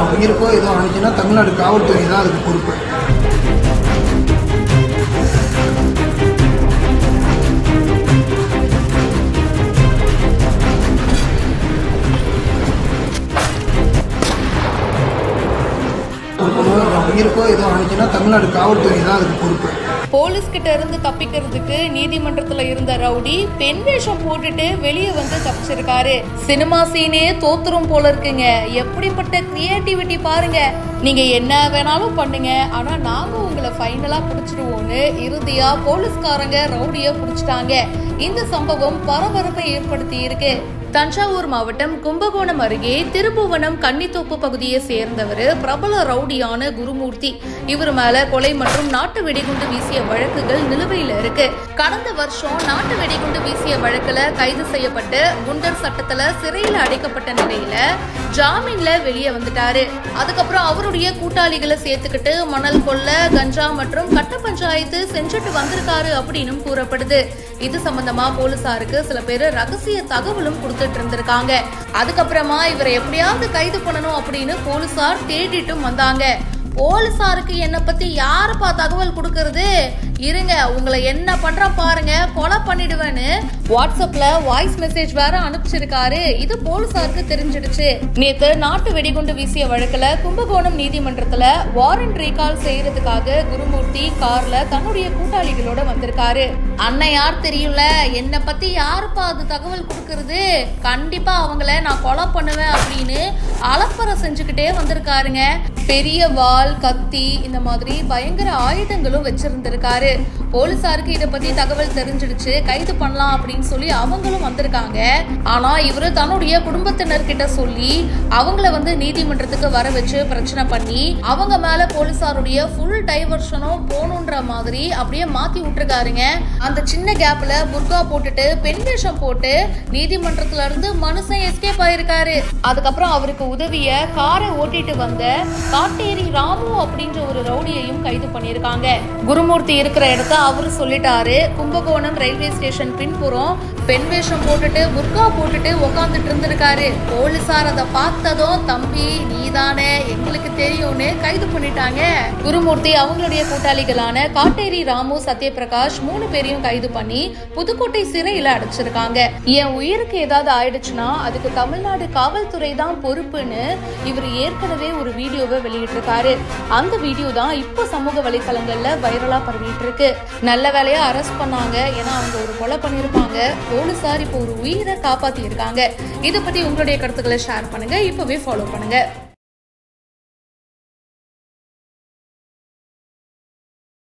உயிருக்கோ ஏதோ ஆனிச்சுன்னா தமிழ்நாடு காவல்துறை தான் அதுக்கு பொறுப்பு பொறுப்பு உயிருக்கோ ஏதோ ஆனிச்சுன்னா தமிழ்நாடு காவல்துறை தான் அதுக்கு பொறுப்பு போலீஸ் கிட்ட இருந்து தப்பிக்கிறதுக்கு நீதிமன்றத்துல இருந்த ரவுடி பெண் வேஷம் போட்டுட்டு வெளியே வந்து தப்பிச்சிருக்காரு சினிமா சீனே தோத்துரும் போல இருக்குங்க எப்படிப்பட்ட கிரியேட்டிவிட்டி பாருங்க நீங்க என்ன வேணாலும் பண்ணுங்க ஆனா நாங்க உங்களை ஃபைனலா பிடிச்சிடுவோம்னு இறுதியா போலீஸ்காரங்க ரவுடிய பிடிச்சிட்டாங்க இந்த சம்பவம் பரபரப்பை ஏற்படுத்தி இருக்கு தஞ்சாவூர் மாவட்டம் கும்பகோணம் அருகே திருப்புவனம் கன்னித்தோப்பு பகுதியை சேர்ந்தவர் பிரபல ரவுடியான குருமூர்த்தி இவர் மேல கொலை மற்றும் நாட்டு வெடிகுண்டு வீசிய வழக்குகள் நிலுவையில் இருக்கு கடந்த வருஷம் நாட்டு வெடிகுண்டு வீசிய வழக்குல கைது செய்யப்பட்டு குண்டர் சட்டத்துல சிறையில் அடைக்கப்பட்ட நிலையில ஜாமீன்ல வெளியே வந்துட்டாரு அதுக்கப்புறம் அவருடைய கூட்டாளிகளை சேர்த்துக்கிட்டு மணல் கொள்ள கஞ்சா மற்றும் கட்ட பஞ்சாயத்து செஞ்சுட்டு வந்திருக்காரு அப்படின்னு கூறப்படுது இது சம்பந்தமா போலீசாருக்கு சில பேர் ரகசிய தகவலும் கொடுத்துட்டு இருந்திருக்காங்க அதுக்கப்புறமா இவரை எப்படியாவது கைது பண்ணணும் அப்படின்னு போலீசார் தேடிட்டும் வந்தாங்க போலீசாருக்கு என்னை பத்தி யாருப்பா தகவல் கொடுக்கறது இருங்க உங்களை என்ன பண்ற பாருங்க கொலை பண்ணிடுவேன்னு வாட்ஸ்அப்ல வாய்ஸ் மெசேஜ் வேற அனுப்பிச்சிருக்காரு இது போலீசாருக்கு தெரிஞ்சிடுச்சு நேத்து நாட்டு வெடிகுண்டு வீசிய வழக்குல கும்பகோணம் நீதிமன்றத்துல வாரண்ட் ரீகால் செய்யறதுக்காக குருமூர்த்தி கார்ல தன்னுடைய கூட்டாளிகளோட வந்திருக்காரு அண்ணன் யார் தெரியும்ல என்னை பத்தி யாருப்பா அது தகவல் கொடுக்கறது கண்டிப்பா அவங்கள நான் கொலை பண்ணுவேன் அப்படின்னு அலப்பறை செஞ்சுக்கிட்டே வந்திருக்காருங்க பெரிய வாள் கத்தி இந்த மாதிரி பயங்கர ஆயுதங்களும் வச்சிருந்திருக்காரு போலீசாருக்கு இத பத்தி தகவல் தெரிஞ்சிடுச்சு கைது பண்ணலாம் அப்படின்னு சொல்லி அவங்களும் வந்திருக்காங்க ஆனா இவரு தன்னுடைய குடும்பத்தினர்கிட்ட சொல்லி அவங்கள வந்து நீதிமன்றத்துக்கு வர வச்சு பிரச்சனை பண்ணி அவங்க மேல போலீசாருடைய ஃபுல் டைவர்ஷனும் போகணுன்ற மாதிரி அப்படியே மாத்தி விட்டுருக்காருங்க அந்த சின்ன கேப்ல புர்கா போட்டுட்டு பெண் வேஷம் போட்டு நீதிமன்றத்துல இருந்து மனுஷன் எஸ்கேப் ஆயிருக்காரு அதுக்கப்புறம் அவருக்கு உதவிய காரை ஓட்டிட்டு வந்த காட்டேரி ராமு அப்படின்ற ஒரு ரவுடியையும் கைது பண்ணியிருக்காங்க குருமூர்த்தி இருக்கிற இடத்த அவரு சொல்லிட்டாரு கும்பகோணம் ரயில்வே ஸ்டேஷன் பின்புறம் பெண் வேஷம் போட்டுட்டு புர்கா போட்டுட்டு உக்காந்துட்டு இருந்திருக்காரு போலீசார் அதை பார்த்ததும் தம்பி நீதானே எங்களுக்கு தெரியும்னு கைது பண்ணிட்டாங்க குருமூர்த்தி அவங்களுடைய கூட்டாளிகளான காட்டேரி ராமு சத்யபிரகாஷ் மூணு பேரையும் கைது பண்ணி புதுக்கோட்டை சிறையில அடைச்சிருக்காங்க என் உயிருக்கு ஏதாவது ஆயிடுச்சுன்னா அதுக்கு தமிழ்நாடு காவல்துறை தான் பொறுப்புன்னு இவர் ஏற்கனவே ஒரு வீடியோவை வெளியிட்டிருக்காரு அந்த வீடியோ தான் இப்போ சமூக வலைத்தளங்கள்ல வைரலா பரவிட்டு இருக்கு நல்ல வேலையா அரெஸ்ட் பண்ணாங்க ஏன்னா அவங்க ஒரு கொலை பண்ணிருப்பாங்க போலீசார் இப்போ ஒரு உயிரை காப்பாத்தி இருக்காங்க இதை பத்தி உங்களுடைய கருத்துக்களை ஷேர் பண்ணுங்க இப்பவே ஃபாலோ பண்ணுங்க